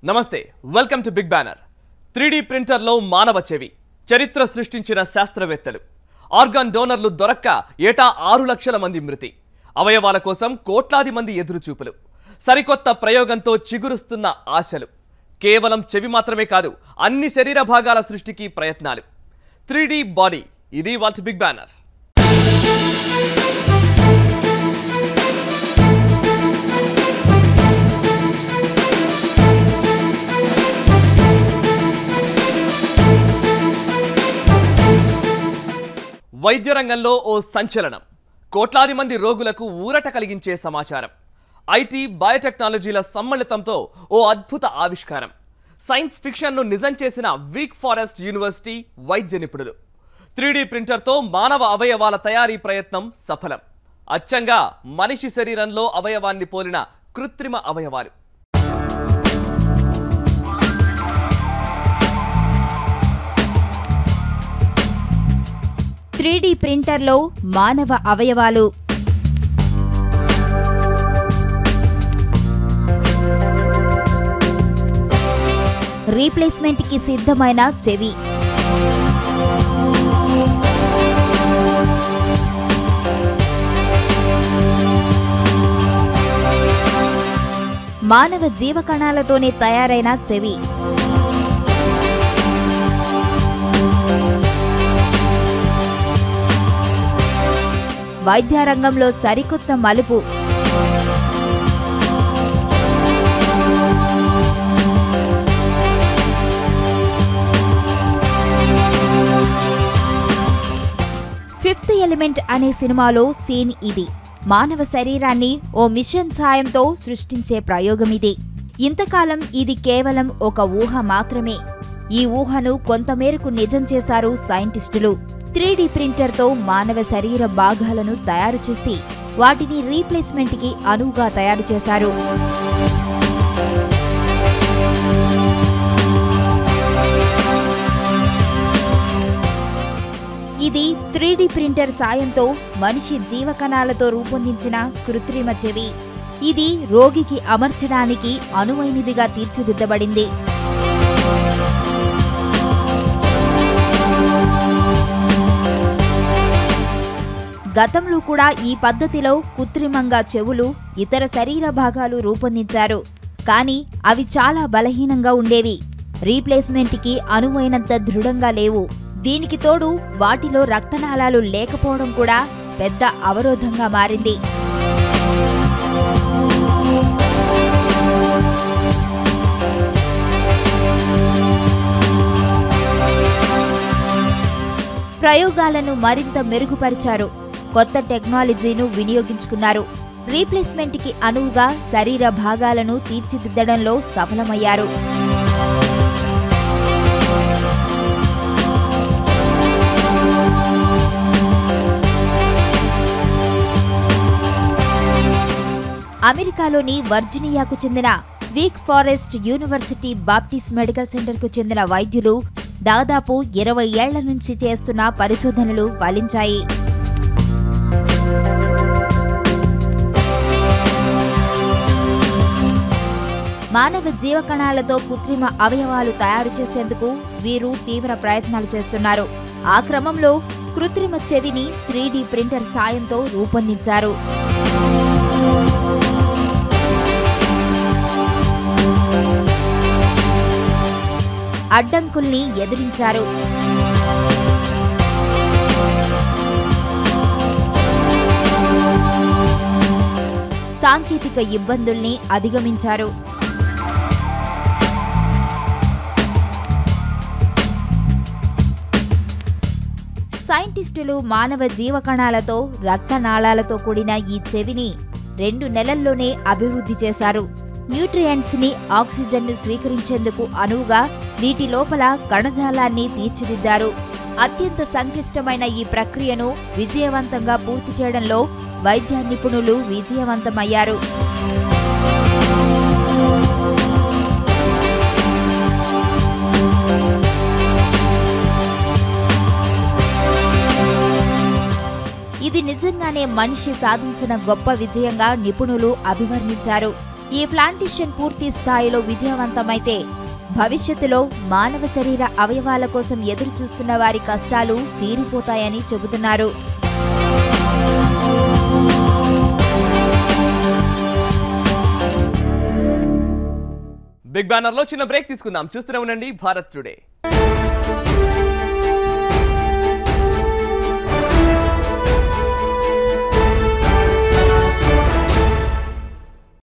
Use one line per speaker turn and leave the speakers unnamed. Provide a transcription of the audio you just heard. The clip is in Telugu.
నమస్తే welcome to big banner three D ప్రింటర్లో మానవ చెవి చరిత్ర సృష్టించిన శాస్త్రవేత్తలు ఆర్గాన్ డోనర్లు దొరక్క ఏటా ఆరు లక్షల మంది మృతి అవయవాల కోసం కోట్లాది మంది ఎదురుచూపులు సరికొత్త ప్రయోగంతో చిగురుస్తున్న ఆశలు కేవలం చెవి మాత్రమే కాదు అన్ని శరీర భాగాల సృష్టికి ప్రయత్నాలు త్రీ బాడీ ఇది వాటి బిగ్ బ్యానర్ వైద్య రంగంలో ఓ సంచలనం కోట్లాది మంది రోగులకు ఊరట కలిగించే సమాచారం ఐటీ బయోటెక్నాలజీల సమ్మిళితంతో ఓ అద్భుత ఆవిష్కారం సైన్స్ ఫిక్షన్ను నిజం చేసిన వీక్ ఫారెస్ట్ యూనివర్సిటీ వైద్య నిపుణులు త్రీడీ ప్రింటర్తో మానవ అవయవాల తయారీ ప్రయత్నం సఫలం అచ్చంగా మనిషి శరీరంలో అవయవాన్ని పోలిన కృత్రిమ అవయవాలు
త్రీడీ ప్రింటర్లో మానవ అవయవాలు రీప్లేస్మెంట్కి సిద్ధమైన చెవి మానవ జీవకణాలతోనే తయారైన చెవి వైద్యరంగంలో సరికొత్త మలుపు ఫిఫ్త్ ఎలిమెంట్ అనే సినిమాలో సీన్ ఇది మానవ శరీరాన్ని ఓ మిషన్ సాయంతో సృష్టించే ప్రయోగం ఇది ఇంతకాలం ఇది కేవలం ఒక ఊహ మాత్రమే ఈ ఊహను కొంతమేరకు నిజం చేశారు సైంటిస్టులు త్రీడీ ప్రింటర్తో మానవ శరీర భాగాలను తయారు చేసి వాటిని రీప్లేస్మెంట్కి అనువుగా తయారు చేశారు ఇది త్రీడీ ప్రింటర్ సాయంతో మనిషి జీవకణాలతో రూపొందించిన కృత్రిమ చెవి ఇది రోగికి అమర్చడానికి అనువైనదిగా తీర్చిదిద్దబడింది గతంలో కూడా ఈ పద్ధతిలో కృత్రిమంగా చెవులు ఇతర శరీర భాగాలు రూపొందించారు కానీ అవి చాలా బలహీనంగా ఉండేవి రీప్లేస్మెంట్కి అనువైనంత దృఢంగా లేవు దీనికి తోడు వాటిలో రక్తనాళాలు లేకపోవడం కూడా పెద్ద అవరోధంగా మారింది ప్రయోగాలను మరింత మెరుగుపరిచారు కొత్త టెక్నాలజీను వినియోగించుకున్నారు రీప్లేస్మెంట్కి అనువుగా శరీర భాగాలను తీర్చిదిద్దడంలో సఫలమయ్యారు అమెరికాలోని వర్జినియాకు చెందిన Wake Forest University Baptist Medical సెంటర్కు చెందిన వైద్యులు దాదాపు ఇరవై ఏళ్ల నుంచి చేస్తున్న పరిశోధనలు ఫలించాయి మానవ జీవకణాలతో కృత్రిమ అవయవాలు తయారు చేసేందుకు వీరు తీవ్ర ప్రయత్నాలు చేస్తున్నారు ఆ క్రమంలో కృత్రిమ చెవిని త్రీడీ ప్రింటర్ సాయంతో రూపొందించారు అడ్డంకుల్ని ఎదిరించారు సాంకేతిక ఇబ్బందుల్ని అధిగమించారు సైంటిస్టులు మానవ జీవకణాలతో రక్తనాళాలతో కూడిన ఈ చెవిని రెండు నెలల్లోనే అభివృద్ధి చేశారు న్యూట్రియంట్స్ ని ఆక్సిజన్ ను స్వీకరించేందుకు అనువుగా వీటి లోపల కణజాలాన్ని తీర్చిదిద్దారు అత్యంత సంక్లిష్టమైన ఈ ప్రక్రియను విజయవంతంగా పూర్తి చేయడంలో వైద్య నిపుణులు విజయవంతమయ్యారు ఇది నిజంగానే మనిషి సాధించిన గొప్ప విజయంగా నిపుణులు అభివర్ణించారు ఈ ప్లాంటేషన్ పూర్తి స్థాయిలో విజయవంతమైతే భవిష్యత్తులో మానవ శరీర అవయవాల కోసం ఎదురు చూస్తున్న వారి కష్టాలు తీరిపోతాయని చెబుతున్నారు
బిగ్ బ్యానర్ లో చిన్న బ్రేక్ తీసుకుందాం చూస్తూనే ఉండండి భారత్ టుడే